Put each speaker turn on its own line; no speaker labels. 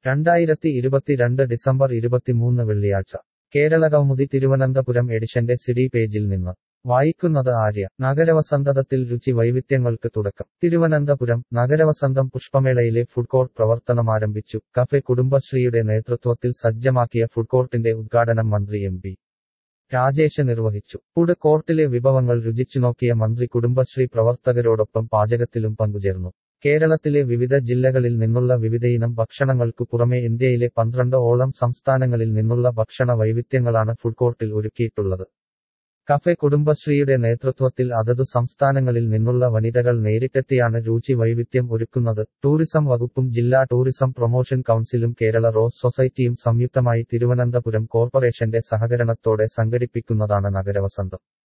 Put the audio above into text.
രണ്ടായിരത്തി ഇരുപത്തിരണ്ട് ഡിസംബർ ഇരുപത്തിമൂന്ന് വെള്ളിയാഴ്ച കേരളകൗമുദി തിരുവനന്തപുരം എഡിഷന്റെ സിഡി പേജിൽ നിന്ന് വായിക്കുന്നത് ആര്യ നഗരവസന്തതത്തിൽ രുചി വൈവിധ്യങ്ങൾക്ക് തുടക്കം തിരുവനന്തപുരം നഗരവസന്തം പുഷ്പമേളയിലെ ഫുഡ് കോർട്ട് പ്രവർത്തനമാരംഭിച്ചു കഫെ കുടുംബശ്രീയുടെ നേതൃത്വത്തിൽ സജ്ജമാക്കിയ ഫുഡ് കോർട്ടിന്റെ ഉദ്ഘാടനം മന്ത്രി എം പി രാജേഷ് നിർവഹിച്ചു ഫുഡ് കോർട്ടിലെ വിഭവങ്ങൾ രുചിച്ചുനോക്കിയ മന്ത്രി കുടുംബശ്രീ പ്രവർത്തകരോടൊപ്പം പാചകത്തിലും പങ്കുചേർന്നു കേരളത്തിലെ വിവിധ ജില്ലകളിൽ നിന്നുള്ള വിവിധയിനം ഭക്ഷണങ്ങൾക്കു പുറമെ ഇന്ത്യയിലെ പന്ത്രണ്ട് ഓളം സംസ്ഥാനങ്ങളിൽ നിന്നുള്ള ഭക്ഷണ വൈവിധ്യങ്ങളാണ് ഫുഡ് കോർട്ടിൽ ഒരുക്കിയിട്ടുള്ളത് കഫെ കുടുംബശ്രീയുടെ നേതൃത്വത്തിൽ അതതു സംസ്ഥാനങ്ങളിൽ നിന്നുള്ള വനിതകൾ നേരിട്ടെത്തിയാണ് രുചി വൈവിധ്യം ഒരുക്കുന്നത് ടൂറിസം വകുപ്പും ജില്ലാ ടൂറിസം പ്രൊമോഷൻ കൗൺസിലും കേരള റോസ് സൊസൈറ്റിയും സംയുക്തമായി തിരുവനന്തപുരം കോർപ്പറേഷന്റെ സഹകരണത്തോടെ സംഘടിപ്പിക്കുന്നതാണ് നഗരവസന്തം